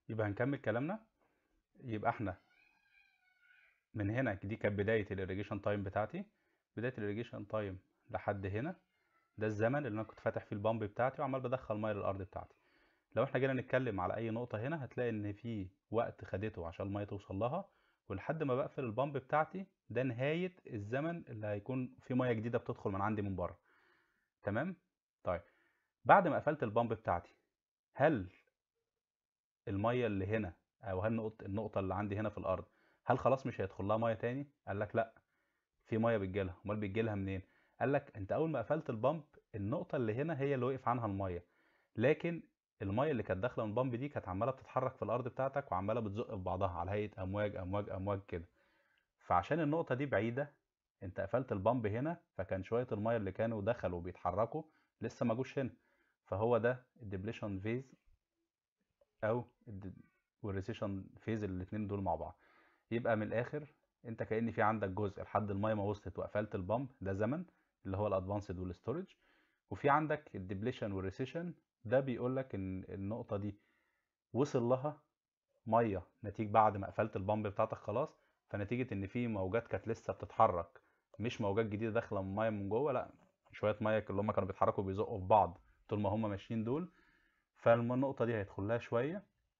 يبقى هنكمل كلامنا يبقى احنا من هنا دي كانت بداية الirrigation تايم بتاعتي بداية الirrigation تايم لحد هنا ده الزمن اللي انا كنت فاتح فيه البامب بتاعتي وعمال بدخل ميه للارض بتاعتي لو احنا جينا نتكلم على اي نقطة هنا هتلاقي ان في وقت خدته عشان الميه توصل لها ولحد ما بقفل البامب بتاعتي ده نهاية الزمن اللي هيكون في ميه جديدة بتدخل من عندي من بره تمام طيب بعد ما قفلت البامب بتاعتي هل الميه اللي هنا او هل نقطة النقطة اللي عندي هنا في الارض هل خلاص مش هيدخل لها ميه تاني قال لك لا في ميه بتجيلها امال بتجيلها منين قال لك انت اول ما قفلت البامب النقطة اللي هنا هي اللي وقف عنها الميه لكن الميه اللي كانت داخله من البامب دي كانت عماله بتتحرك في الارض بتاعتك وعماله بتزق في بعضها على هيئه امواج امواج امواج كده فعشان النقطه دي بعيده انت قفلت البامب هنا فكان شويه الميه اللي كانوا دخلوا بيتحركوا لسه ما جوش هنا فهو ده الدبليشن فيز او والريسيشن فيز الاتنين دول مع بعض يبقى من الاخر انت كأن في عندك جزء لحد الميه ما وصلت وقفلت البامب ده زمن اللي هو الادفانسد والستورج وفي عندك الدبليشن والريسيشن ده بيقول لك ان النقطه دي وصل لها ميه نتيجه بعد ما قفلت البامب بتاعتك خلاص فنتيجه ان في موجات كانت لسه بتتحرك مش موجات جديده داخله من ميه من جوه لا شويه ميه اللي هم كانوا بيتحركوا بيزقوا في بعض طول ما هم ماشيين دول فالنقطه دي هيدخل لها شويه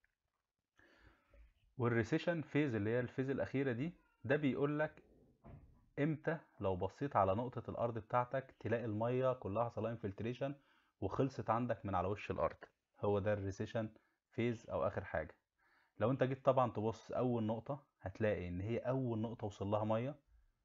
والريسيشن فيز اللي هي الفيز الاخيره دي ده بيقول لك امتى لو بصيت على نقطه الارض بتاعتك تلاقي الميه كلها حصل لها انفلتريشن وخلصت عندك من على وش الارض هو ده الريسيشن فيز او اخر حاجه لو انت جيت طبعا تبص اول نقطه هتلاقي ان هي اول نقطه وصل لها ميه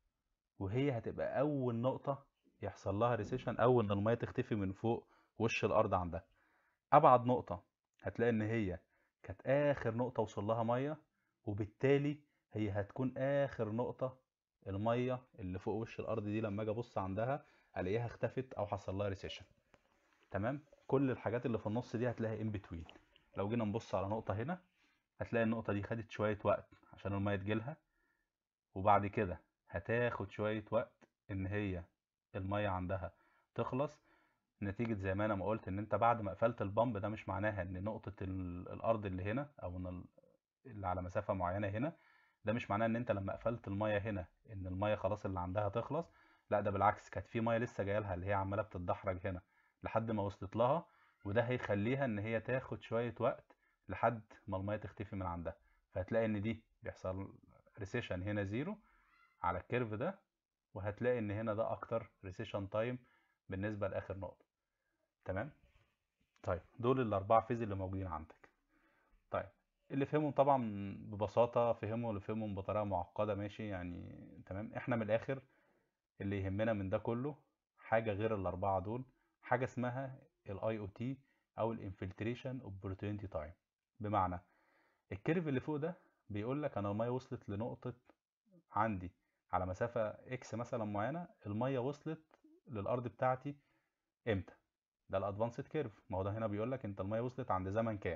وهي هتبقى اول نقطه يحصل لها ريسيشن او ان الميه تختفي من فوق وش الارض عندها ابعد نقطه هتلاقي ان هي كانت اخر نقطه وصل لها ميه وبالتالي هي هتكون اخر نقطه الميه اللي فوق وش الارض دي لما اجي ابص عندها الاقيها اختفت او حصل لها ريسيشن تمام كل الحاجات اللي في النص دي هتلاقيها ان بتوين لو جينا نبص على نقطه هنا هتلاقي النقطه دي خدت شويه وقت عشان الميه تجيلها وبعد كده هتاخد شويه وقت ان هي الميه عندها تخلص نتيجة زي ما انا ما قلت ان انت بعد ما قفلت البامب ده مش معناها ان نقطة الارض اللي هنا او ان اللي على مسافة معينة هنا ده مش معناه ان انت لما قفلت المية هنا ان المية خلاص اللي عندها تخلص لا ده بالعكس كانت في مية لسه جايه لها اللي هي عمالة بتتدحرج هنا لحد ما وصلت لها وده هيخليها ان هي تاخد شوية وقت لحد ما المية تختفي من عندها فهتلاقي ان دي بيحصل ريسيشن هنا زيرو على الكيرف ده وهتلاقي ان هنا ده اكتر ريسيشن تايم بالنسبة لاخر نقطة تمام طيب دول الاربعة فيز اللي موجودين عندك طيب اللي فهمهم طبعا ببساطة فهموا واللي فهمهم بطريقة معقدة ماشي يعني تمام احنا من الاخر اللي يهمنا من ده كله حاجة غير الاربعة دول حاجة اسمها الاي او تي او الانفلتريشن اوبورتيونيتي تايم بمعنى الكيرف اللي فوق ده بيقول لك انا الميه وصلت لنقطة عندي على مسافة اكس مثلا معينة الميه وصلت للارض بتاعتي امتى ده الادفانسد كيرف ما هو ده هنا بيقول لك انت الميه وصلت عند زمن كام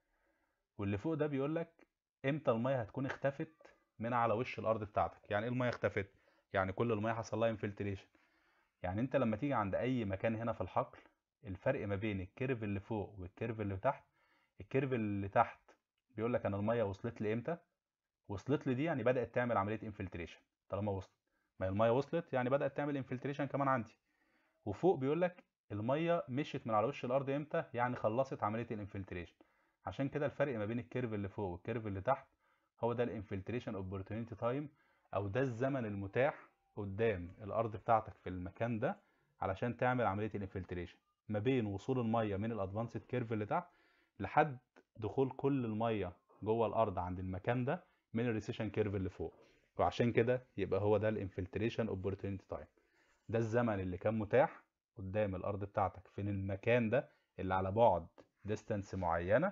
واللي فوق ده بيقول لك امتى الميه هتكون اختفت من على وش الارض بتاعتك يعني ايه الميه اختفت يعني كل الميه حصل لها انفلتريشن يعني انت لما تيجي عند اي مكان هنا في الحقل الفرق ما بين الكيرف اللي فوق والكيرف اللي تحت الكيرف اللي تحت بيقول لك انا الميه وصلت لي امتى وصلت لي دي يعني بدات تعمل عمليه انفلتريشن طالما وصلت ما الميه وصلت يعني بدات تعمل انفلتريشن كمان عندي وفوق بيقول لك الميه مشيت من على وش الارض امتى يعني خلصت عمليه الانفلتريشن عشان كده الفرق ما بين الكيرف اللي فوق والكيرف اللي تحت هو ده الانفلتريشن اوبورتونيتي تايم او ده الزمن المتاح قدام الارض بتاعتك في المكان ده علشان تعمل عمليه الانفلتريشن ما بين وصول الميه من الادفانسد كيرف اللي تحت لحد دخول كل الميه جوه الارض عند المكان ده من الريسيشن كيرف اللي فوق وعشان كده يبقى هو ده الانفلتريشن اوبورتونيتي تايم ده الزمن اللي كان متاح قدام الارض بتاعتك في المكان ده اللي على بعد ديستانس معينه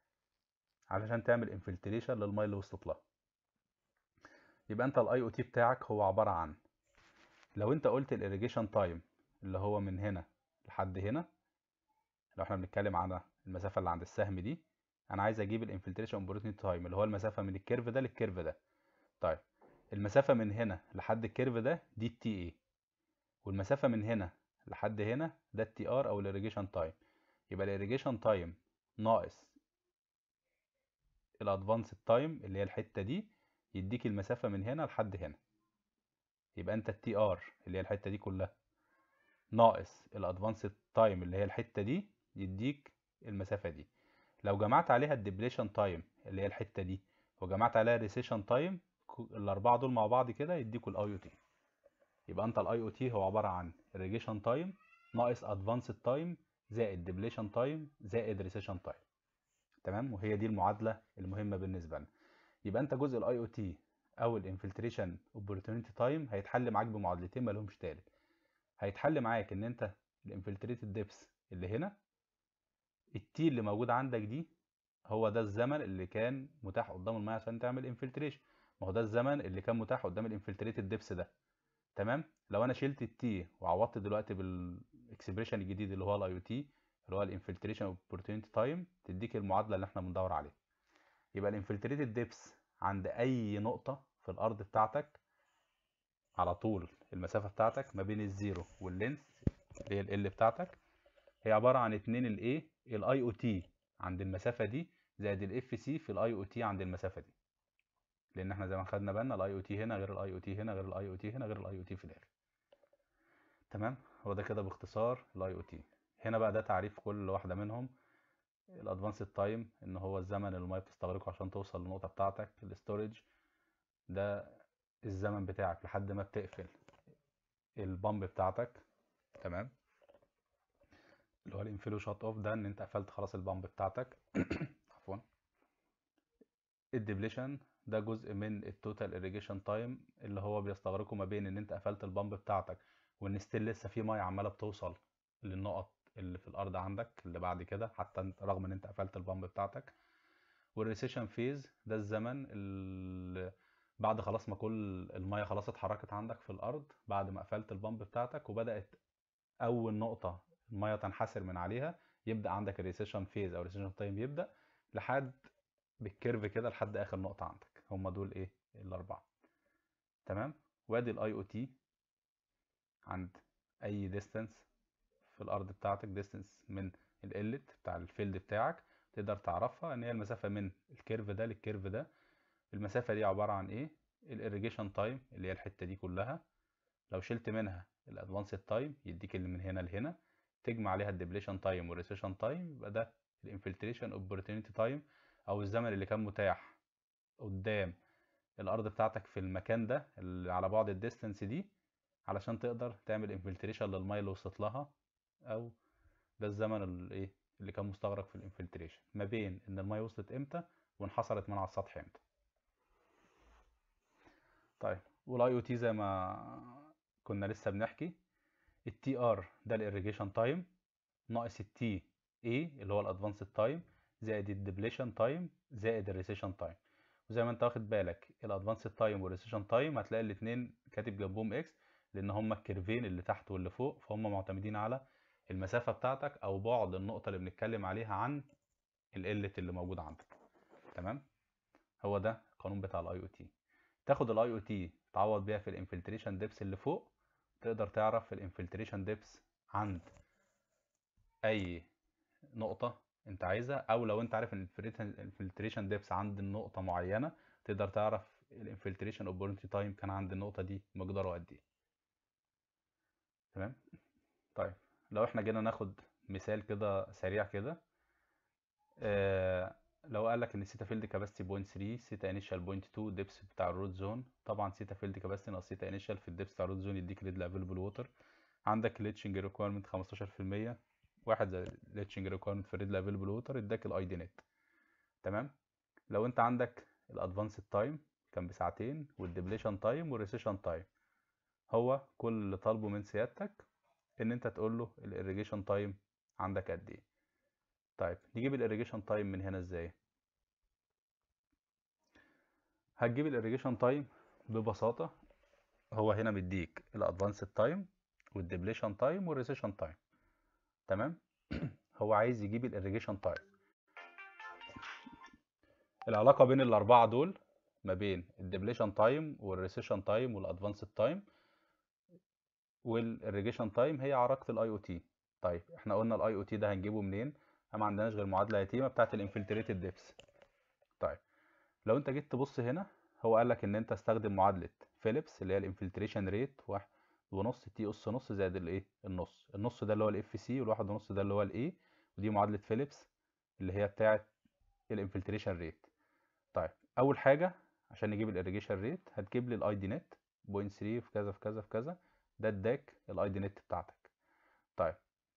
علشان تعمل انفلتريشن للميه اللي وصلت لها يبقى انت الاي او تي بتاعك هو عباره عن لو انت قلت الاريجيشن تايم اللي هو من هنا لحد هنا لو احنا بنتكلم على المسافه اللي عند السهم دي انا عايز اجيب الانفلتريشن اوبورتونيتي تايم اللي هو المسافه من الكيرف ده للكيرف ده طيب المسافه من هنا لحد الكيرف ده دي التي اي والمسافه من هنا لحد هنا ده التي ار او الاريجيشن تايم يبقى الاريجيشن تايم ناقص الادفانسد تايم اللي هي الحته دي يديك المسافه من هنا لحد هنا يبقى انت التي ار اللي هي الحته دي كلها ناقص الادفانسد تايم اللي هي الحته دي يديك المسافه دي لو جمعت عليها الديبليشن تايم اللي هي الحته دي وجمعت عليها الريسيشن تايم الاربعه دول مع بعض كده يديكوا الاي او تي يبقى انت الاي او تي هو عباره عن الريجيشن تايم ناقص ادفانسد تايم زائد ديبليشن تايم زائد ريسيشن تايم تمام وهي دي المعادله المهمه بالنسبه لنا يبقى انت جزء الاي او تي او الانفلتريشن اوبورتونيتي تايم هيتحل معاك بمعادلتين مالهمش تالت هيتحل معاك ان انت الانفلتريتد ديبس اللي هنا التي اللي موجود عندك دي هو ده الزمن اللي كان متاح قدام الميه عشان تعمل انفلتريشن ما هو ده الزمن اللي كان متاح قدام الانفلتريتد ديبس ده تمام لو انا شلت التي وعوضت دلوقتي بالاكسبريشن الجديد اللي هو الاي او تي اللي هو الانفلتريشن اوبورتونيتي تايم تديك المعادله اللي احنا بندور عليها يبقى الانفلتريتد ديبس عند اي نقطه في الارض بتاعتك على طول المسافه بتاعتك ما بين الزيرو واللينث اللي هي ال بتاعتك هي عباره عن 2 الايه الاي او تي عند المسافه دي زائد الاف سي في الاي او تي عند المسافه دي لان احنا زي ما خدنا بالنا الاي او تي هنا غير الاي او تي هنا غير الاي او تي هنا غير الاي او تي في الاخر تمام هو ده كده باختصار الاي او تي هنا بقى ده تعريف كل واحده منهم الادفانسد تايم ان هو الزمن اللي الميه بتستغرقه عشان توصل للنقطه بتاعتك الاستورج ده الزمن بتاعك لحد ما بتقفل البامب بتاعتك تمام اللي هو الانفلو شات اوف ده ان انت قفلت خلاص البامب بتاعتك عفوا الديبليشن ده جزء من التوتال irrigation تايم اللي هو بيستغرقه ما بين ان انت قفلت البامب بتاعتك وان ستيل لسه في ميه عماله بتوصل للنقط اللي في الارض عندك اللي بعد كده حتى رغم ان انت قفلت البامب بتاعتك والريسيشن فيز ده الزمن اللي بعد خلاص ما كل الميه خلاص اتحركت عندك في الارض بعد ما قفلت البامب بتاعتك وبدات اول نقطه الميه تنحسر من عليها يبدا عندك الريسيشن فيز او الريسيشن تايم يبدا لحد بالكيرف كده لحد اخر نقطه عندك هم دول ايه الاربعه تمام وادي الاي او تي عند اي ديستانس في الارض بتاعتك ديستانس من الالت بتاع الفيلد بتاعك تقدر تعرفها ان هي المسافه من الكيرف ده للكيرف ده المسافه دي عباره عن ايه الاريجيشن تايم اللي هي الحته دي كلها لو شلت منها الادفانسد تايم يديك اللي من هنا لهنا تجمع عليها الديبليشن تايم والريسيشن تايم يبقى ده الانفلتريشن اوبورتونيتي تايم او الزمن اللي كان متاح قدام الارض بتاعتك في المكان ده اللي على بعد الديستنس دي علشان تقدر تعمل انفلتريشن للميه اللي وصلت لها او ده الزمن اللي ايه اللي كان مستغرق في الانفلتريشن ما بين ان الميه وصلت امتى وانحصرت من على السطح امتى طيب والاي او تي زي ما كنا لسه بنحكي التي ار ده الاريجيشن تايم ناقص التي اي اللي هو الادفانسد تايم زائد الديبليشن تايم زائد الريسيشن تايم وزي ما انت واخد بالك الادفانسد تايم والريسيشن تايم هتلاقي الاثنين كاتب جنبهم اكس لان هما الكيرفين اللي تحت واللي فوق فهم معتمدين على المسافه بتاعتك او بعد النقطه اللي بنتكلم عليها عن القله اللي موجود عندك تمام هو ده القانون بتاع الاي او تي تاخد الاي او تي تعوض بيها في الانفلتريشن ديبس اللي فوق تقدر تعرف الانفلتريشن ديبس عند اي نقطه انت عايزها او لو انت عارف الانفلتريشن ديبس عند النقطه معينه تقدر تعرف الانفلتريشن اوبورتونيتي تايم كان عند النقطه دي مقداره قد ايه تمام طيب لو احنا جينا ناخد مثال كده سريع كده آه لو قال لك ان سيتا فيلد كاباسيتي بوينت 3 سيتا انيشال بوينت 2 ديبس بتاع الرود زون طبعا سيتا فيلد كاباسيتي ناقص سيتا انيشال في الديبس بتاع الرود زون يديك ريد افيلبل ووتر عندك ليتشنج ريكويرمنت 15% واحد زي ليتشنج ريكويرمنت في الريد افيلبل ووتر اداك الاي دي نت تمام لو انت عندك الادفانسد تايم كان بساعتين والديبليشن تايم والريسيشن تايم هو كل اللي طالبه من سيادتك ان انت تقول له الاريجيشن تايم عندك قد ايه طيب نجيب الاريجيشن تايم من هنا ازاي هتجيب الاريجيشن تايم ببساطه هو هنا مديك الادفانسد تايم والديبليشن تايم والريسيشن تايم تمام هو عايز يجيب الاريجيشن تايم العلاقه بين الاربعه دول ما بين الديبليشن تايم والريسيشن تايم والادفانسد تايم والاريجيشن تايم هي علاقه الاي او تي طيب احنا قلنا الاي او تي ده هنجيبه منين ما عندناش غير معادله يتيمه بتاعه الانفلتريتد ديبس طيب لو انت جيت تبص هنا هو قال لك ان انت استخدم معادله فيليبس اللي هي الانفلتريشن ريت واحد ونص تي اس نص زائد الايه النص النص ده اللي هو الاف سي والواحد ونص ده اللي هو الاي ودي معادله فيليبس اللي هي بتاعه الانفلتريشن ريت طيب اول حاجه عشان نجيب الاريجيشن ريت هتجيب لي الاي دي نت 0.3 في كذا في كذا في كذا ده اداك الاي دي نت بتاعتك طيب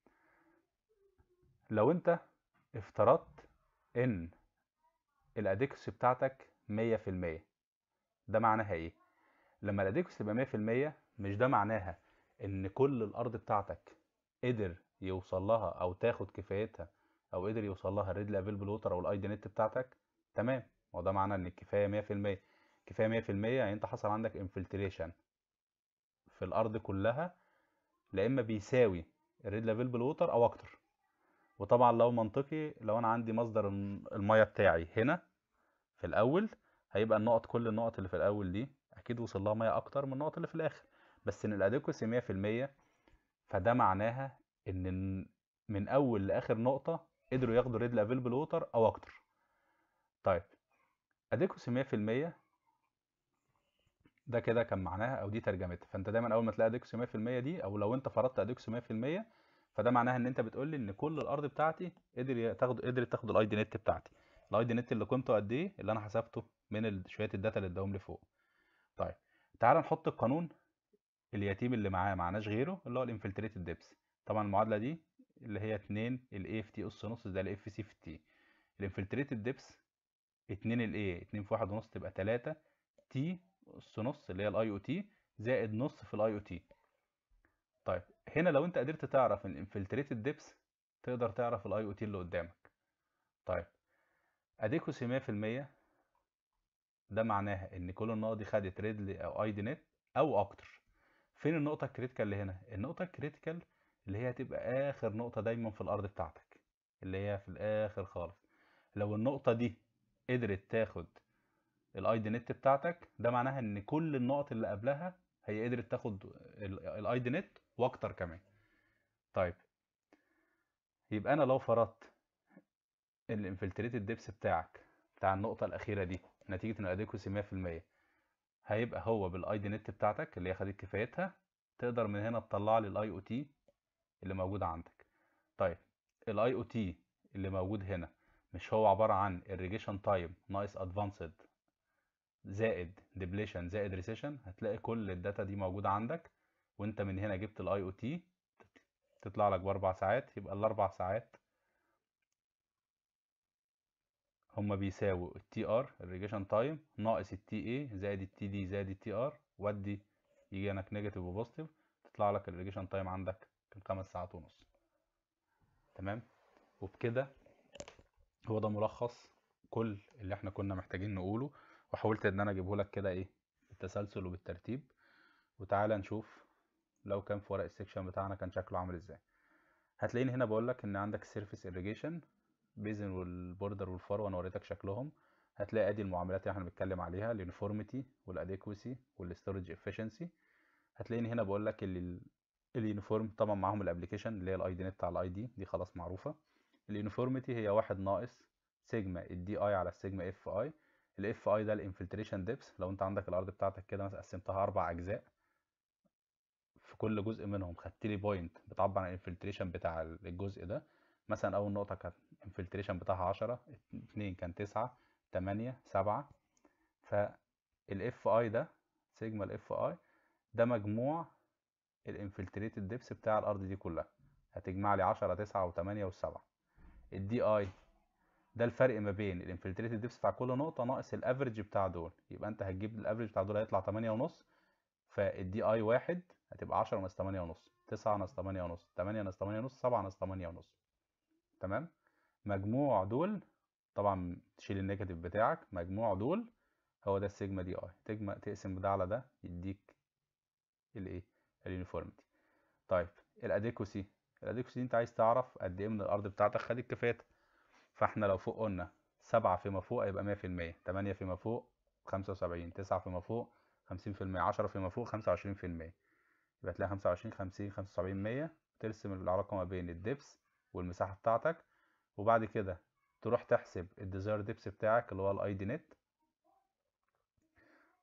لو انت افترضت ان الاديكوسي بتاعتك 100% ده معناها ايه لما الاديكوسي تبقى 100% مش ده معناها ان كل الارض بتاعتك قدر يوصل لها او تاخد كفايتها او قدر يوصل لها الريد افيلبل ووتر او الاي دي نت بتاعتك تمام هو ده معناه ان الكفايه 100% كفايه 100% يعني انت حصل عندك انفلتريشن في الارض كلها لا اما بيساوي الريد افيلبل ووتر او اكتر وطبعا لو منطقي لو انا عندي مصدر الميه بتاعي هنا في الاول هيبقى النقط كل النقط اللي في الاول دي اكيد وصل لها ميه اكتر من النقط اللي في الاخر بس ان الاديكوسي 100% فده معناها ان من اول لاخر نقطه قدروا ياخدوا ريد افيلبل ووتر او اكتر طيب اديكوسي 100% ده كده كان معناها او دي ترجمتها فانت دايما اول ما تلاقي اديكوسي 100% دي او لو انت فرضت اديكوسي 100% فده معناها ان انت بتقول لي ان كل الارض بتاعتي قدر تاخد قدرت تاخد الاي دي نت بتاعتي الاي دي نت اللي قيمته قد ايه اللي انا حسبته من شويه الداتا اللي اداهم لي فوق طيب تعال نحط القانون اليتيم اللي معاه معناش غيره اللي هو الانفلتريتد ديبس طبعا المعادله دي اللي هي 2 الاي في تي اس نص ده الاف سي في تي الانفلتريتد ديبس 2 الاي 2 في 1 ونص تبقى 3 تي اس نص اللي هي الاي او تي زائد نص في الاي او تي طيب هنا لو انت قدرت تعرف الانفلتريتد ديبس تقدر تعرف الاي او تي اللي قدامك طيب اديكوسي 100% ده معناها ان كل النقط دي خدت ريدلي او اي دي نت او اكتر فين النقطه الكريتيكال اللي هنا النقطه الكريتيكال اللي هي هتبقى اخر نقطه دايما في الارض بتاعتك اللي هي في الاخر خالص لو النقطه دي قدرت تاخد الاي دي نت بتاعتك ده معناها ان كل النقط اللي قبلها هي قدرت تاخد الاي دي نت واكتر كمان طيب يبقى انا لو فرضت الانفلتريتد ديبس بتاعك بتاع النقطه الاخيره دي نتيجه ان الاديكوسي 100% هيبقى هو بالاي دي نت بتاعتك اللي هي خدت كفايتها تقدر من هنا تطلع لي الاي او تي اللي موجود عندك طيب الاي او تي اللي موجود هنا مش هو عباره عن irrigation تايم ناقص ادفانسد زائد ديبليشن زائد ريسيشن هتلاقي كل الداتا دي موجوده عندك وانت من هنا جبت الاي او تي تطلع لك باربع ساعات يبقى الاربع ساعات هما بيساووا التي ار الريجيشن تايم ناقص التي اي زائد التي دي زائد التي ار ودي يجي لك نيجاتيف وبوزيتيف تطلع لك الريجيشن تايم عندك كان خمس ساعات ونص تمام وبكده هو ده ملخص كل اللي احنا كنا محتاجين نقوله وحاولت ان انا اجيبه لك كده ايه بالتسلسل وبالترتيب وتعالى نشوف لو كان في ورق السكشن بتاعنا كان شكله عامل ازاي هتلاقيني هنا بقول لك ان عندك سيرفيس irrigation بيزن والبوردر والفار وانا وريتك شكلهم هتلاقي ادي المعاملات اللي احنا بنتكلم عليها اليونيفورميتي والاديكوسي والستورج افشنسي هتلاقيني هنا بقول لك اليونيفورم طبعا معاهم الابلكيشن اللي هي الاي دي نت على الاي دي دي خلاص معروفه اليونيفورميتي هي واحد ناقص سيجما الدي اي على السيجما اف اي الاف اي ده الانفلتريشن ديبس لو انت عندك الارض بتاعتك كده مثلا قسمتها اربع اجزاء في كل جزء منهم خدت لي بوينت بتعبر عن الانفلتريشن بتاع الجزء ده مثلا اول نقطه كانت الانفلتريشن بتاعها 10 2 كان 9 8 7 فالاف اي ده سيجما الاف اي ده مجموع الانفلتريتد ديبس بتاع الارض دي كلها هتجمع لي 10 9 و8 و7 الدي اي ده الفرق ما بين الانفلتريتد ديبس بتاع كل نقطه ناقص الافريج بتاع دول يبقى انت هتجيب الافريج بتاع دول هيطلع 8 ونص فالدي اي واحد هتبقى 10 ناقص 8 ونص 9 ناقص 8 ونص 8 ناقص 8 ونص 7 ناقص 8 ونص تمام مجموع دول طبعا تشيل النيجاتيف بتاعك مجموع دول هو ده السيجما دي اي تجمع تقسم ده على ده يديك الايه اليونيفورميتي طيب الاديكوسي الاديكوسي دي انت عايز تعرف قد ايه من الارض بتاعتك خدت كفايتها فاحنا لو فوق قلنا سبعة فيما فوق هيبقى مية في المية تمانية فيما فوق خمسة وسبعين تسعة فيما فوق خمسين في المية عشرة فيما فوق خمسة وعشرين في المية يبقى تلاقي خمسة وعشرين خمسين خمسة وسبعين مية ترسم العلاقة ما بين الدبس والمساحة بتاعتك وبعد كده تروح تحسب الديزاير ديبس بتاعك اللي هو الاي دي نت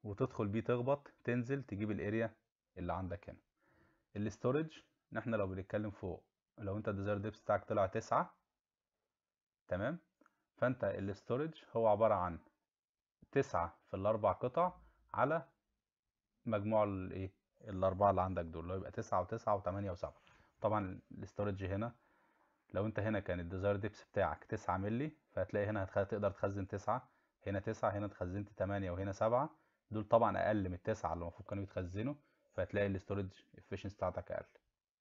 وتدخل بيه تخبط تنزل تجيب الاريا اللي عندك هنا الاستورج ان احنا لو بنتكلم فوق لو انت الديزاير ديبس بتاعك طلع تسعة تمام فانت الاستورج هو عبارة عن تسعة في الاربع قطع على مجموع الايه الاربعة اللي عندك دول اللي هو يبقى تسعة وتسعة وتمانية وسبعة طبعا الاستورج هنا لو انت هنا كان الديزاير ديبس بتاعك تسعة ملي فهتلاقي هنا هتخ... تقدر تخزن تسعة هنا تسعة هنا اتخزنت تمانية وهنا سبعة دول طبعا اقل من التسعة اللي المفروض كانوا يتخزنوا فهتلاقي الاستورج efficiency بتاعتك اقل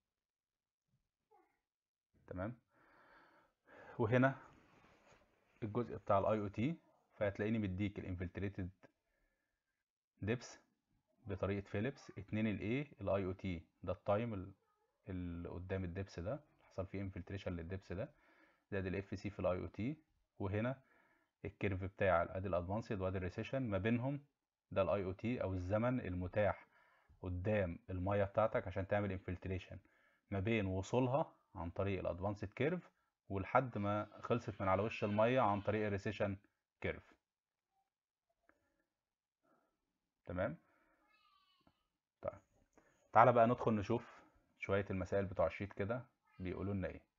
تمام وهنا الجزء بتاع الاي او تي فهتلاقيني مديك الانفلتريتد ديبس بطريقه فيليبس 2 الاي الاي او تي ده التايم اللي قدام الدبس ده حصل فيه انفلتريشن للدبس ده زائد الاف سي في الاي او تي وهنا الكيرف بتاع ادي الادفانسد وادي الريسيشن ما بينهم ده الاي او تي او الزمن المتاح قدام الميه بتاعتك عشان تعمل انفلتريشن ما بين وصولها عن طريق الادفانسد كيرف ولحد ما خلصت من على وش الميه عن طريق الريسيشن كيرف تمام طيب تعالى بقى ندخل نشوف شويه المسائل بتوع الشيت كده بيقولوا لنا ايه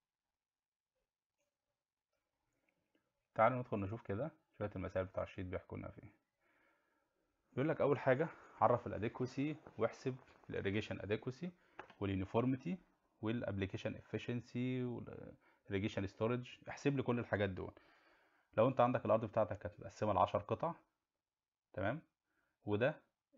تعالوا ندخل نشوف كده شويه المسائل بتوع الشيت بيحكوا لنا في ايه بيقول لك اول حاجه عرف الاديكوسي واحسب الاريجيشن اديكوسي واليونيفورميتي والابلكيشن افشنسي والاريجيشن ستورج احسب لي كل الحاجات دول لو انت عندك الارض بتاعتك كانت متقسمه ل 10 قطع تمام وده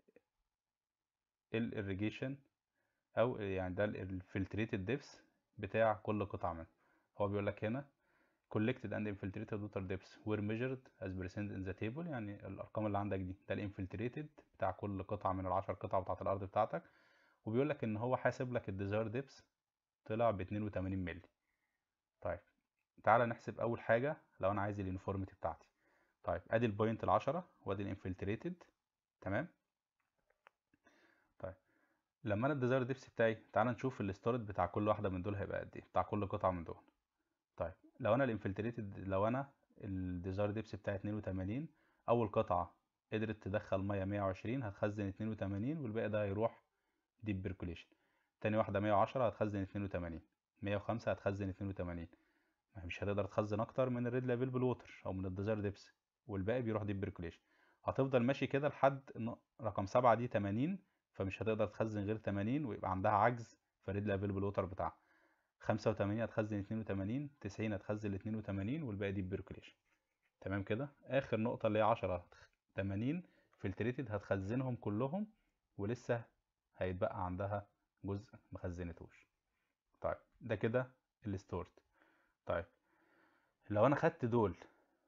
الاريجيشن او يعني ده الفلتريتد ديبس بتاع كل قطعه منهم هو بيقول لك هنا collected and infiltrated water depths were measured as percent in the table يعني الارقام اللي عندك دي ده الانفلتريتد بتاع كل قطعه من العشر قطع بتاعه الارض بتاعتك وبيقول لك ان هو حاسب لك الديزاير ديبس طلع ب 82 مللي طيب تعالى نحسب اول حاجه لو انا عايز اليونيفورميتي بتاعتي طيب ادي البوينت العشرة وادي الانفلتريتد تمام طيب لما انا الديزاير ديبس بتاعي تعالى نشوف الستورد بتاع كل واحده من دول هيبقى قد ايه بتاع كل قطعه من دول طيب لو انا الانفلتريتد لو انا الديزاير ديبس بتاعي 82 اول قطعه قدرت تدخل ميه 120 هتخزن 82 والباقي ده هيروح ديب بيركوليشن تاني واحده 110 هتخزن 82 105 هتخزن 82 مش هتقدر تخزن اكتر من الريد ليفل بالووتر او من الديزاير ديبس والباقي بيروح ديب بيركوليشن هتفضل ماشي كده لحد رقم 7 دي 80 فمش هتقدر تخزن غير 80 ويبقى عندها عجز في الريد ليفل بالووتر بتاعها 85 هتخزن 82 90 هتخزن 82 والباقي دي بيركوليشن تمام كده اخر نقطه اللي هي 10 80 فلتريتد هتخزنهم كلهم ولسه هيتبقى عندها جزء مخزنتوش طيب ده كده الستورد طيب لو انا خدت دول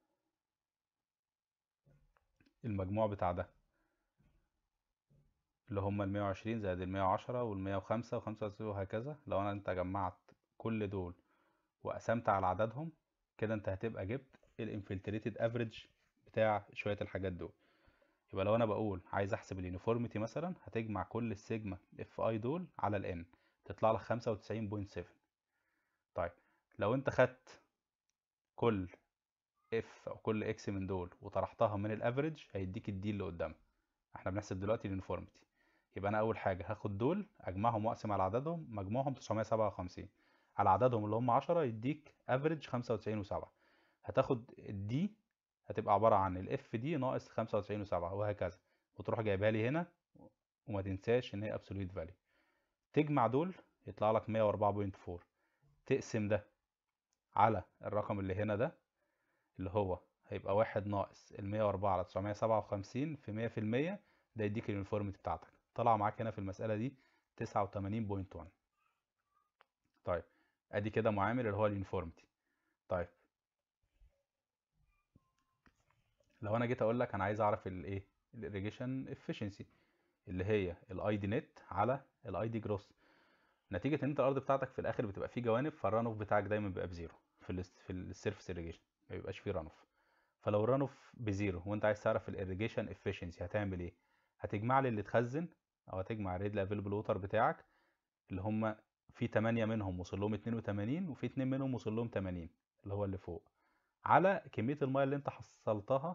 المجموع بتاع ده اللي هما ال 120 زائد ال 110 وال 105 و95 وهكذا لو انا انت جمعت كل دول وقسمت على عددهم كده انت هتبقى جبت الانفلتريتد افريج بتاع شويه الحاجات دول يبقى لو انا بقول عايز احسب اليونيفورميتي مثلا هتجمع كل السيجما اف اي دول على الان تطلع لك 95.7 طيب لو انت خدت كل اف او كل اكس من دول وطرحتها من الافريج هيديك الدي اللي قدامها احنا بنحسب دلوقتي اليونيفورميتي يبقى انا اول حاجه هاخد دول اجمعهم واقسم على عددهم مجموعهم 957 على عددهم اللي هم 10 يديك افريج 95 و7 هتاخد الدي هتبقى عباره عن الاف دي ناقص 95 و7 وهكذا وتروح جايبها لي هنا وما تنساش ان هي ابسوليوت فاليو تجمع دول يطلع لك 104.4 تقسم ده على الرقم اللي هنا ده اللي هو هيبقى واحد ناقص ال 104 على 957 في 100 في المية ده يديك اليونيفورميتي بتاعتك طلع معاك هنا في المسألة دي 89.1 طيب ادي كده معامل اللي هو اليونيفورميتي طيب لو انا جيت اقول لك انا عايز اعرف الايه الاريجيشن افشنسي اللي هي الاي دي نت على الاي دي جروس نتيجه ان انت الارض بتاعتك في الاخر بتبقى فيه جوانب فالران اوف بتاعك دايما بيبقى بزيرو في ال في السيرفس irrigation ما بيبقاش فيه ران اوف فلو الران اوف بزيرو وانت عايز تعرف الاريجيشن افشنسي هتعمل ايه هتجمع لي اللي اتخزن او هتجمع الريد لافيلبل ووتر بتاعك اللي هم في 8 منهم وصل لهم 82 وفي 2 منهم وصل لهم 80 اللي هو اللي فوق على كميه الميه اللي انت حصلتها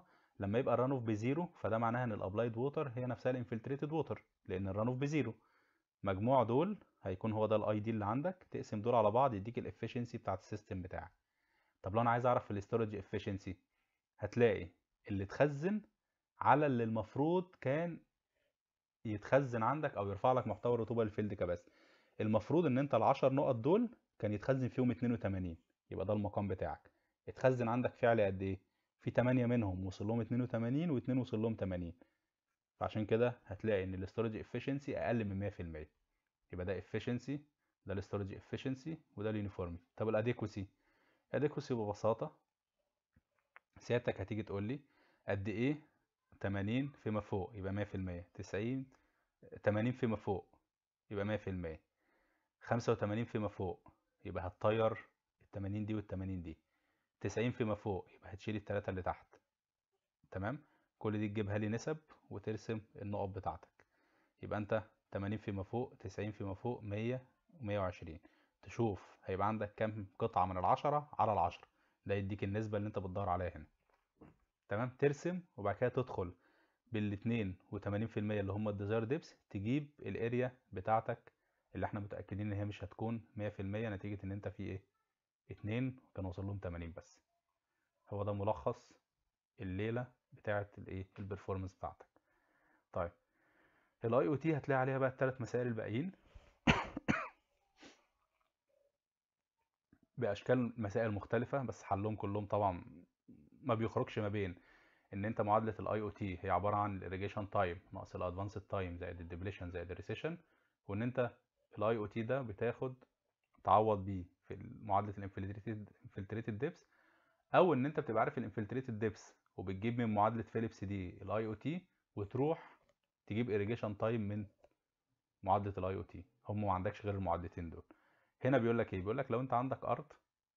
لما يبقى الران اوف بزيرو فده معناها ان الابلايد ووتر هي نفسها الانفلتريتد ووتر لان الران اوف بزيرو مجموع دول هيكون هو ده الاي دي اللي عندك تقسم دول على بعض يديك الافشنسي بتاعت السيستم بتاعك طب لو انا عايز اعرف الاستورج افشنسي هتلاقي اللي اتخزن على اللي المفروض كان يتخزن عندك او يرفع لك محتوى الرطوبه للفيلد كباس المفروض ان انت ال10 نقط دول كان يتخزن فيهم 82 يبقى ده المقام بتاعك اتخزن عندك فعل قد ايه في 8 منهم وصل لهم 82 و2 وصل لهم 80 فعشان كده هتلاقي ان الاستورج افشنسي اقل من 100% يبقى ده efficiency ده الاستورج efficiency وده اليونيفورميتي طب الاديكوسي الاديكوسي ببساطه سيادتك هتيجي تقول لي قد ايه 80 فيما فوق يبقى 100% 90 80 فيما فوق يبقى 100% 85 فيما فوق يبقى هتطير ال 80 دي وال 80 دي 90 فيما فوق يبقى هتشيل التلاتة اللي تحت تمام كل دي تجيبها لي نسب وترسم النقط بتاعتك يبقى انت 80 فيما فوق 90 فيما فوق 100 و120 تشوف هيبقى عندك كام قطعة من العشرة على العشرة ده يديك النسبة اللي انت بتدور عليها هنا تمام ترسم وبعد كده تدخل بالاتنين وتمانين في المية اللي هم الديزاير ديبس تجيب الاريا بتاعتك اللي احنا متأكدين ان هي مش هتكون مية في المية نتيجة ان انت في ايه اتنين كان وصل لهم تمانين بس هو ده ملخص الليلة بتاعة الايه البرفورمانس بتاعتك طيب الاي او تي هتلاقي عليها بقى الثلاث مسائل الباقيين باشكال مسائل مختلفه بس حلهم كلهم طبعا ما بيخرجش ما بين ان انت معادله الاي او تي هي عباره عن الاريجيشن تايم ناقص الادفانسد تايم زائد الديبليشن زائد الريسيشن وان انت الاي او تي ده بتاخد تعوض بيه في معادله الانفلتريتد انفلتريتد ديبس او ان انت بتبقى عارف الانفلتريتد ديبس وبتجيب من معادله فيليبس دي الاي او تي وتروح تجيب irrigation تايم من معادله الاي او تي هم ما عندكش غير المعادلتين دول هنا بيقول لك ايه بيقول لك لو انت عندك ارض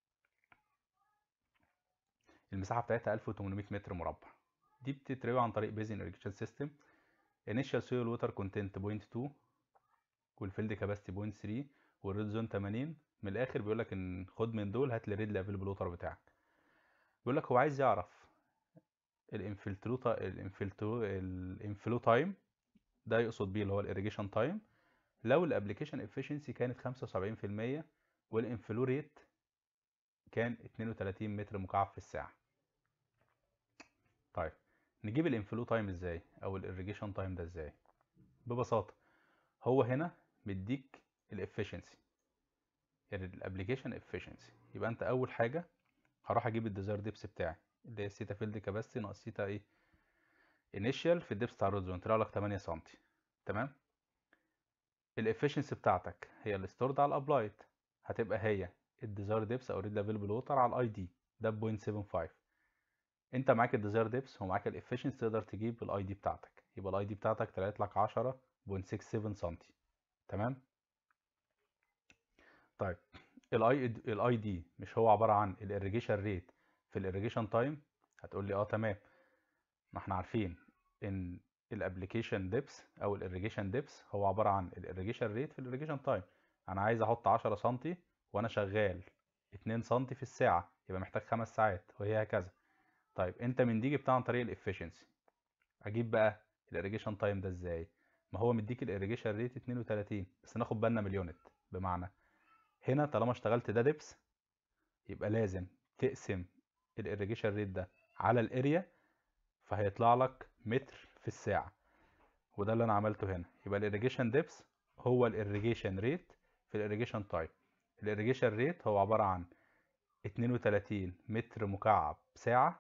المساحه بتاعتها 1800 متر مربع دي بتتروي عن طريق بيزن irrigation سيستم initial soil water content 0.2 والفيلد كاباسيتي 0.3 والريد زون 80 من الاخر بيقول لك ان خد من دول هات لي الريد افيلبل ووتر بتاعك بيقول لك هو عايز يعرف الانفلترو الانفلترو الانفلو تايم ده يقصد بيه اللي هو الاريجيشن تايم لو الابلكيشن افشنسي كانت 75% والانفلو ريت كان 32 متر مكعب في الساعه طيب نجيب الانفلو تايم ازاي او الاريجيشن تايم ده ازاي ببساطه هو هنا مديك الافشنسي يعني الابلكيشن افشنسي يبقى انت اول حاجه هروح اجيب الديزاير ديبس بتاعي اللي هي سيتا فيلد كاباسيتي ناقص سيتا ايه انيشال في الديبس بتاع الرود زون طلع لك 8 سم تمام الافشنسي بتاعتك هي اللي ستورد على الابلايد هتبقى هي الديزاير ديبس او ريد افيلبل ووتر على الاي دي ده ب 0.75 انت معاك الديزاير ديبس ومعاك الافشنسي تقدر تجيب الاي دي بتاعتك يبقى الاي دي بتاعتك طلعت لك 10.67 سم تمام طيب الاي الاي دي مش هو عباره عن الاريجيشن ريت في الاريجيشن تايم هتقول لي اه تمام ما احنا عارفين ان الابلكيشن ديبس او الاريجيشن ديبس هو عباره عن الاريجيشن ريت في الاريجيشن تايم انا عايز احط 10 سم وانا شغال 2 سم في الساعه يبقى محتاج 5 ساعات وهي هكذا طيب انت من دي جبتها عن طريق الافشنسي اجيب بقى الاريجيشن تايم ده ازاي ما هو مديك الاريجيشن ريت 32 بس ناخد بالنا من اليونت بمعنى هنا طالما اشتغلت ده ديبس يبقى لازم تقسم الاريجيشن ريت ده على الاريا فهيطلع لك متر في الساعة وده اللي انا عملته هنا يبقى الاريجيشن ديبس هو الاريجيشن ريت في الاريجيشن تايم الاريجيشن ريت هو عبارة عن 32 متر مكعب ساعة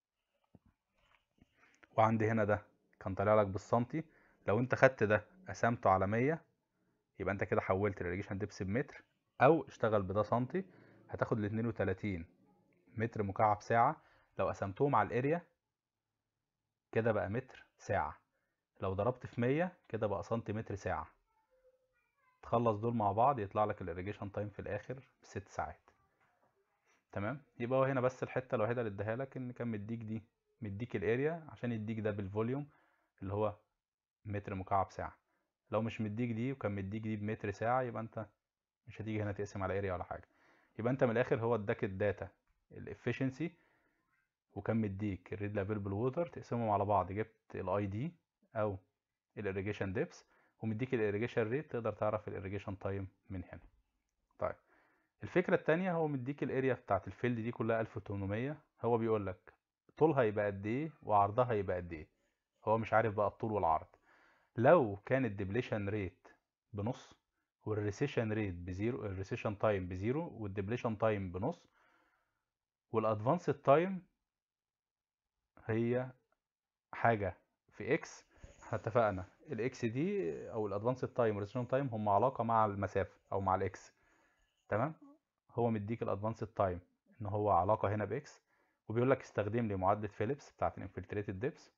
وعندي هنا ده كان طالع لك بالسنتي لو انت خدت ده قسمته على 100 يبقى انت كده حولت الاريجيشن ديبس بمتر او اشتغل بده سنتي هتاخد ال 32 متر مكعب ساعة لو قسمتهم على الاريا كده بقى متر ساعة لو ضربت في 100 كده بقى سنتيمتر ساعة تخلص دول مع بعض يطلع لك الاريجيشن تايم في الاخر بست ساعات تمام يبقى هو هنا بس الحتة الوحيدة اللي اداها لك ان كان مديك دي مديك الاريا عشان يديك ده بالفوليوم اللي هو متر مكعب ساعة لو مش مديك دي وكان مديك دي بمتر ساعة يبقى انت مش هتيجي هنا تقسم على اريا ولا حاجة يبقى انت من الاخر هو اداك الداتا الافشنسي وكان مديك الريد افيلبل ووتر تقسمهم على بعض جبت الاي دي او الاريجيشن ديبس ومديك الاريجيشن ريت تقدر تعرف الاريجيشن تايم من هنا طيب الفكره الثانيه هو مديك الاريا بتاعت الفيلد دي كلها 1800 هو بيقول لك طولها يبقى قد ايه وعرضها يبقى قد ايه هو مش عارف بقى الطول والعرض لو كان الديبليشن ريت بنص والريسيشن ريت بزيرو الريسيشن تايم بزيرو والديبليشن تايم بنص والادفانسد تايم هي حاجه في اكس احنا اتفقنا الاكس دي او الادفانسد تايم والريسيشن تايم هم علاقه مع المسافه او مع الاكس تمام هو مديك الادفانسد تايم ان هو علاقه هنا باكس وبيقول لك استخدم لي معادله فيليبس بتاعت الانفلتريتد ديبس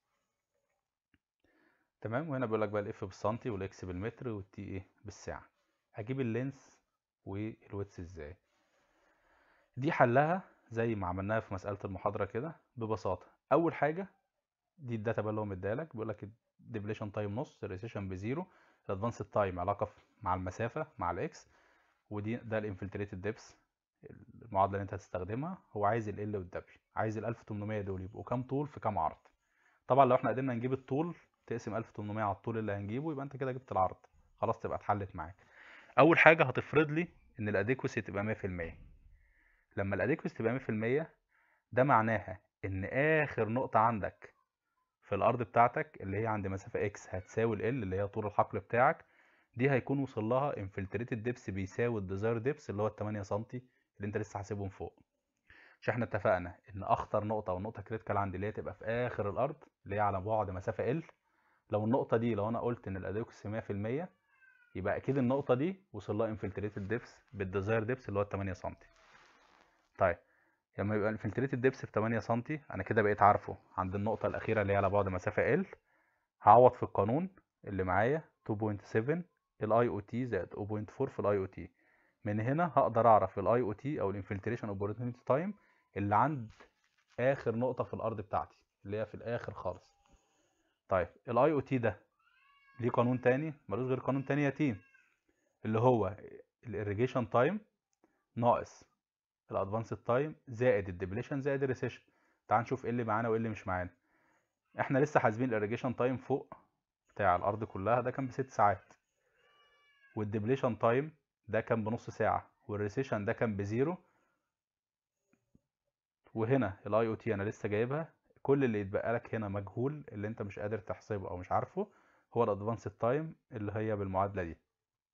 تمام وهنا بيقول لك بقى الاف بالسنتي والاكس بالمتر والتي ايه بالساعه هجيب اللينس والويتس ازاي دي حلها زي ما عملناها في مساله المحاضره كده ببساطه اول حاجه دي الداتا بقى اللي هو مديها لك بيقول لك الديبليشن تايم نص الريسيشن بزيرو الادفانسد تايم علاقه مع المسافه مع الاكس ودي ده الانفلتريتد ديبس المعادله اللي انت هتستخدمها هو عايز ال ال والدبليو عايز ال 1800 دول يبقوا كام طول في كام عرض طبعا لو احنا قدرنا نجيب الطول تقسم 1800 على الطول اللي هنجيبه يبقى انت كده جبت العرض خلاص تبقى اتحلت معاك اول حاجه هتفرض لي ان الاديكوسي تبقى 100% لما الاديكوسي تبقى 100% ده معناها ان اخر نقطه عندك في الارض بتاعتك اللي هي عند مسافه اكس هتساوي ال اللي هي طول الحقل بتاعك دي هيكون وصل لها انفلتريتد ديبس بيساوي الديزاير ديبس اللي هو ال 8 سم اللي انت لسه حاسبهم فوق مش احنا اتفقنا ان اخطر نقطه او النقطه كريتيكال عندي اللي هي تبقى في اخر الارض اللي هي على بعد مسافه ال لو النقطه دي لو انا قلت ان الاديكوسي 100% يبقى اكيد النقطه دي وصل لها انفلتريتد ديبس بالديزاير ديبس اللي هو 8 سم طيب لما يبقى الانفلتريتد ديبس ب 8 سم انا كده بقيت عارفه عند النقطه الاخيره اللي هي على بعد مسافه ال هعوض في القانون اللي معايا 2.7 الاي او تي زائد 0.4 في الاي او تي من هنا هقدر اعرف الاي او تي او الانفلتريشن اوبورتونيتي تايم اللي عند اخر نقطه في الارض بتاعتي اللي هي في الاخر خالص طيب الاي او تي ده ليه قانون تاني ملوش غير قانون تاني يتيم اللي هو الاريجيشن تايم ناقص الادفانسد تايم زائد الديبليشن زائد الريسيشن تعال نشوف ايه اللي معانا وايه اللي مش معانا احنا لسه حاسبين الاريجيشن تايم فوق بتاع الارض كلها ده كان بست ساعات والديبليشن تايم ده كان بنص ساعه والريسيشن ده كان بزيرو وهنا الاي او تي انا لسه جايبها كل اللي يتبقى لك هنا مجهول اللي انت مش قادر تحسبه او مش عارفه هو الادفانسد تايم اللي هي بالمعادله دي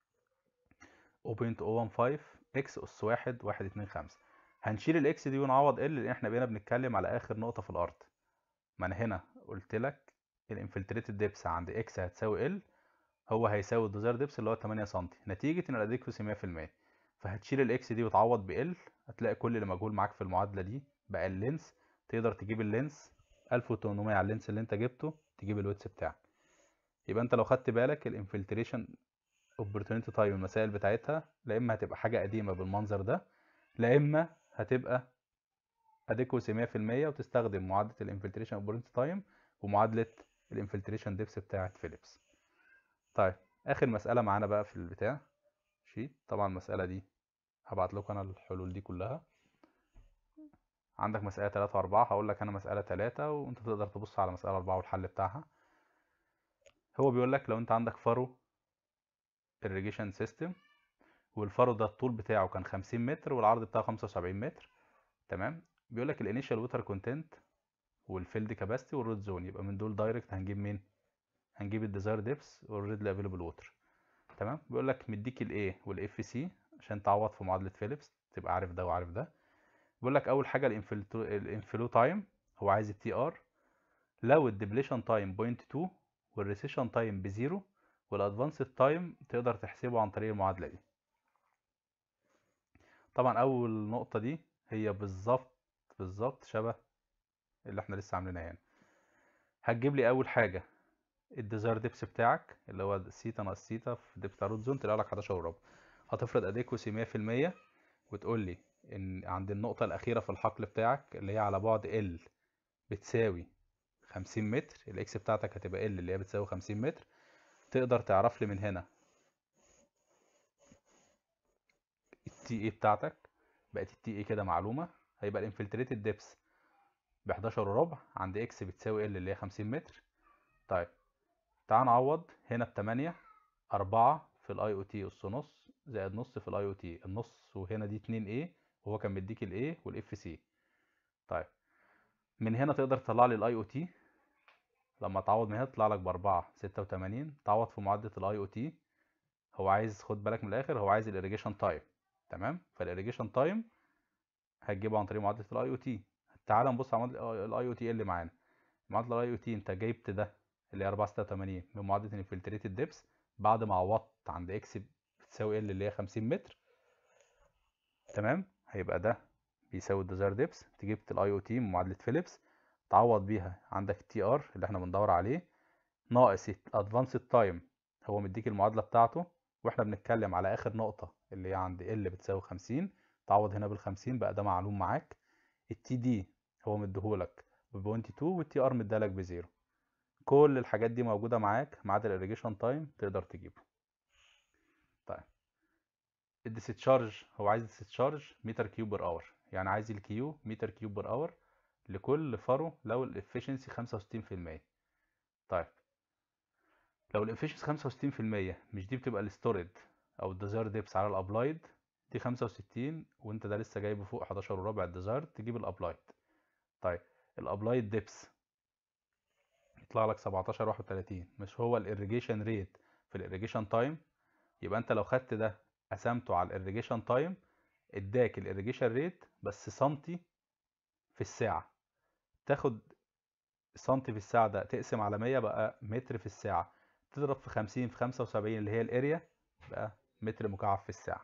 0.015 اكس اس 1 1 2 5 هنشيل الاكس دي ونعوض ال لان احنا بقينا بنتكلم على اخر نقطه في الارض ما انا هنا قلت لك الانفلتريتد ديبس عند اكس هتساوي ال هو هيساوي الديزاير ديبس اللي هو 8 سم نتيجه ان الاديكوسي 100% فهتشيل الاكس دي وتعوض بال هتلاقي كل اللي مجهول معاك في المعادله دي بقى اللينس تقدر تجيب اللينس 1800 على اللينس اللي انت جبته تجيب الويتس بتاعك يبقى انت لو خدت بالك الانفلتريشن اوبورتونيتي تايم المسائل بتاعتها لا اما هتبقى حاجه قديمه بالمنظر ده لا اما هتبقى اديكوسي 100% وتستخدم معادله الانفلتريشن اوبورتونيتي تايم ومعادله الانفلتريشن ديبس بتاعه فيليبس طيب اخر مساله معانا بقى في البتاع شيت طبعا المساله دي هبعت لكم انا الحلول دي كلها عندك مسألة تلاتة وأربعة هقول لك أنا مسألة تلاتة وأنت تقدر تبص على مسألة أربعة والحل بتاعها هو بيقول لك لو أنت عندك فرو irrigation سيستم والفرو ده الطول بتاعه كان خمسين متر والعرض بتاعه خمسة وسبعين متر تمام بيقول لك الانيشال ووتر كونتنت والفيلد كاباسيتي والرود زون يبقى من دول دايركت هنجيب مين هنجيب الديزاير ديبس والريدلي افيلبل ووتر تمام بيقول لك مديك الاي والاف سي عشان تعوض في معادله فيليبس تبقى عارف ده وعارف ده بيقول لك اول حاجه الانفلو تايم هو عايز التي ار لو الديبليشن تايم بوينت 2 والريسيشن تايم بزيرو والادفانسد تايم تقدر تحسبه عن طريق المعادله دي طبعا اول نقطه دي هي بالظبط بالظبط شبه اللي احنا لسه عاملينها هنا هتجيب لي اول حاجه الديزاير ديبس بتاعك اللي هو سيتا ناقص سيتا في ديبس بتاع روت زون تلاقي لك 11 وربع هتفرض اديكوسي 100% وتقول لي ان عند النقطة الأخيرة في الحقل بتاعك اللي هي على بعد ال بتساوي 50 متر الاكس بتاعتك هتبقى ال اللي هي بتساوي 50 متر تقدر تعرف لي من هنا التي اي بتاعتك بقت التي اي كده معلومة هيبقى الانفلتريتد ديبس ب 11 وربع عند اكس بتساوي ال اللي هي 50 متر طيب تعال نعوض هنا ب 8 4 في الاي او تي اس نص زائد نص في الاي او تي النص وهنا دي 2 a وهو كان مديك الاي والاف سي طيب من هنا تقدر تطلع لي الاي او تي لما تعوض من هنا تطلع لك ب 4 86 تعوض في معادله الاي او تي هو عايز خد بالك من الاخر هو عايز الاريجيشن تايم تمام فالاريجيشن تايم هتجيبه عن طريق معادله الاي او تي تعال نبص على معادله الاي او تي اللي معانا معادله الاي او تي انت جايبت ده اللي هي 486 من معادله الانفلتريتد ديبس بعد ما عوضت عند اكس بتساوي ال اللي هي 50 متر تمام هيبقى ده بيساوي الديزاير ديبس انت جبت الاي او تي من معادله فيليبس تعوض بيها عندك التي ار اللي احنا بندور عليه ناقص ادفانسد تايم هو مديك المعادله بتاعته واحنا بنتكلم على اخر نقطه اللي هي عند ال بتساوي 50 تعوض هنا بال 50 بقى ده معلوم معاك التي دي هو مديهولك ب 0.2 والتي ار مديهالك بزيرو كل الحاجات دي موجوده معاك ما عدا الاريجيشن تايم تقدر تجيبه طيب الديستشارج هو عايز ديستشارج متر كيوب بر اور يعني عايز الكيو متر كيوب بر اور لكل فرو لو الافشنسي 65% طيب لو الافشنسي 65% مش دي بتبقى الستورد او الديزاير ديبس على الابلايد دي 65 وانت ده لسه جايبه فوق 11 وربع الديزاير تجيب الابلايد طيب الابلايد ديبس يطلع لك 17 31 مش هو الاريجيشن ريت في الاريجيشن تايم يبقى انت لو خدت ده قسمته على الاريجيشن تايم اداك الاريجيشن ريت بس سنتي في الساعة تاخد سنتي في الساعة ده تقسم على 100 بقى متر في الساعة تضرب في 50 في 75 اللي هي الاريا بقى متر مكعب في الساعة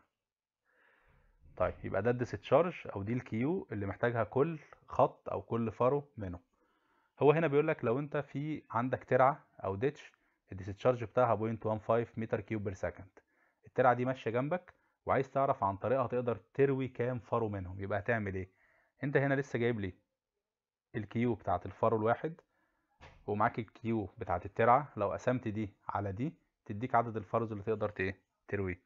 طيب يبقى ده الديستشارج او دي الكيو اللي محتاجها كل خط او كل فرو منه هو هنا بيقول لك لو انت في عندك ترعه او ديتش الديستشارج بتاعها 0.15 متر كيوب بير سكند الترعه دي ماشيه جنبك وعايز تعرف عن طريقها تقدر تروي كام فرو منهم يبقى هتعمل ايه انت هنا لسه جايب لي الكيو بتاعت الفرو الواحد ومعاك الكيو بتاعت الترعه لو قسمت دي على دي تديك عدد الفروز اللي تقدر ايه ترويه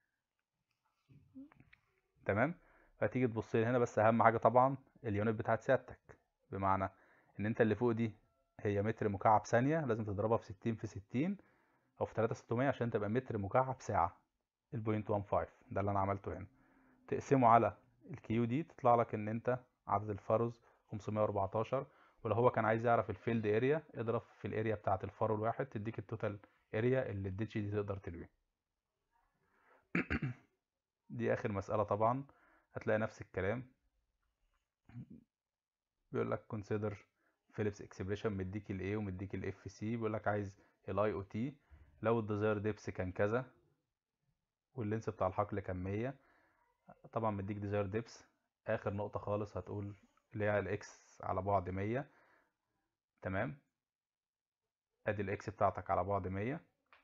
تمام فتيجي تبص لي هنا بس اهم حاجه طبعا اليونت بتاعت سيادتك بمعنى ان انت اللي فوق دي هي متر مكعب ثانيه لازم تضربها في 60 في 60 او في 3600 عشان تبقى متر مكعب ساعه البوينت 15 ده اللي انا عملته هنا تقسمه على الكيو دي تطلع لك ان انت عدد الفروز 514 ولو هو كان عايز يعرف الفيلد اريا اضرب في الاريا بتاعه الفرو الواحد تديك التوتال اريا اللي الديتش دي تقدر ترويه دي اخر مسألة طبعا هتلاقي نفس الكلام بيقول لك consider Phillips expression مديك ال A ومديك ال FC بيقول لك عايز ال IoT لو الديزاير ديبس كان كذا واللينس بتاع الحقل كان 100 طبعا مديك ديزاير ديبس اخر نقطة خالص هتقول اللي هي الاكس على بعد 100 تمام ادي الاكس بتاعتك على بعد 100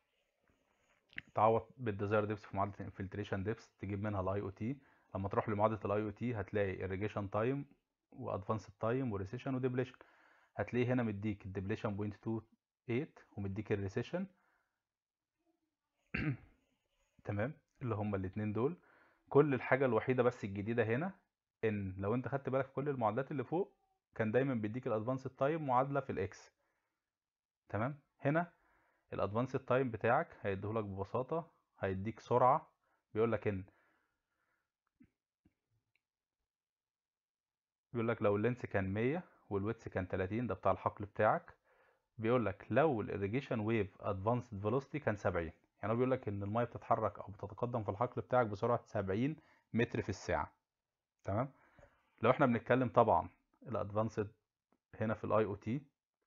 تعوض بالديزاير ديبس في معادله الانفلتريشن ديبس تجيب منها الاي او تي لما تروح لمعادله الاي او تي هتلاقي irrigation تايم وادفانسد تايم وريسيشن وديبليشن هتلاقيه هنا مديك الديبليشن 0.28 ومديك الريسيشن تمام اللي هما الاتنين دول كل الحاجه الوحيده بس الجديده هنا ان لو انت خدت بالك في كل المعادلات اللي فوق كان دايما بيديك الادفانسد تايم معادله في الاكس تمام هنا الادفانسد تايم بتاعك هيديهولك ببساطه هيديك سرعه بيقول لك ان بيقول لك لو اللينس كان 100 والويتس كان 30 ده بتاع الحقل بتاعك بيقول لك لو الاريجيشن ويف ادفانسد فيلوسيتي كان 70 يعني هو بيقول لك ان الميه بتتحرك او بتتقدم في الحقل بتاعك بسرعه 70 متر في الساعه تمام لو احنا بنتكلم طبعا الادفانسد هنا في الاي او تي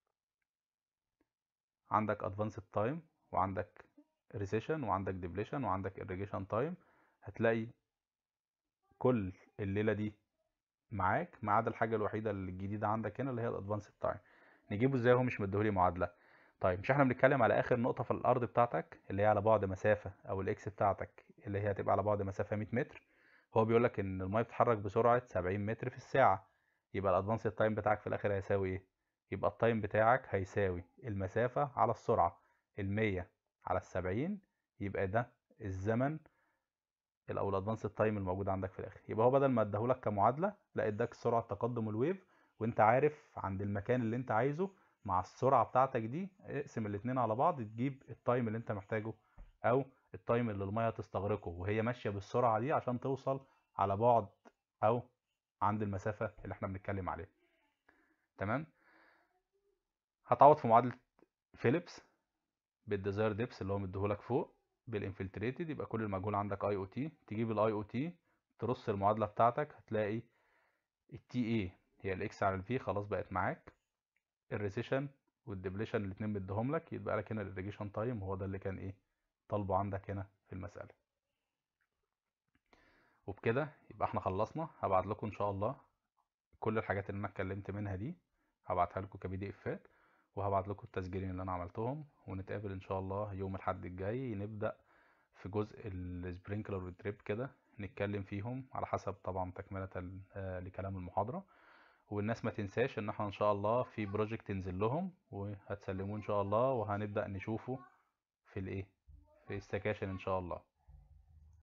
عندك ادفانسد تايم وعندك ريسيشن وعندك ديبليشن وعندك irrigation تايم هتلاقي كل الليله دي معاك ما عدا الحاجه الوحيده الجديده عندك هنا اللي هي الادفانسد تايم نجيبه ازاي هو مش مديهولي معادله طيب مش احنا بنتكلم على اخر نقطه في الارض بتاعتك اللي هي على بعد مسافه او الاكس بتاعتك اللي هي هتبقى على بعد مسافه 100 متر هو بيقول لك ان الميه بتتحرك بسرعه 70 متر في الساعه يبقى الادفانسد تايم بتاعك في الاخر هيساوي ايه يبقى التايم بتاعك هيساوي المسافه على السرعه ال100 على ال70 يبقى ده الزمن او الادفانسد تايم الموجود عندك في الاخر يبقى هو بدل ما اداهولك كمعادله لا اداك سرعه تقدم الويف وانت عارف عند المكان اللي انت عايزه مع السرعة بتاعتك دي اقسم الاتنين على بعض تجيب التايم اللي انت محتاجه او التايم اللي المية تستغرقه وهي ماشية بالسرعة دي عشان توصل على بعد او عند المسافة اللي احنا بنتكلم عليها تمام هتعوض في معادلة فيليبس بالديزاير ديبس اللي هو مديهولك فوق بالانفلتريتد يبقى كل المجهول عندك اي او تي تجيب الاي او تي ترص المعادلة بتاعتك هتلاقي التي اي هي الاكس على الفي خلاص بقت معاك الريسيشن والدبليشن الاتنين مديهم لك يبقى لك هنا الريجيشن تايم هو ده اللي كان ايه طالبه عندك هنا في المسألة وبكده يبقى احنا خلصنا هبعت لكم ان شاء الله كل الحاجات اللي انا اتكلمت منها دي هبعتها لكم كبي دي افات وهبعت لكم التسجيلين اللي انا عملتهم ونتقابل ان شاء الله يوم الاحد الجاي نبدأ في جزء السبرينكلر والدريب كده نتكلم فيهم على حسب طبعا تكملة لكلام المحاضرة والناس ما تنساش ان احنا ان شاء الله في بروجكت تنزل لهم وهتسلموه ان شاء الله وهنبدأ نشوفه في الايه في السكاشن ان شاء الله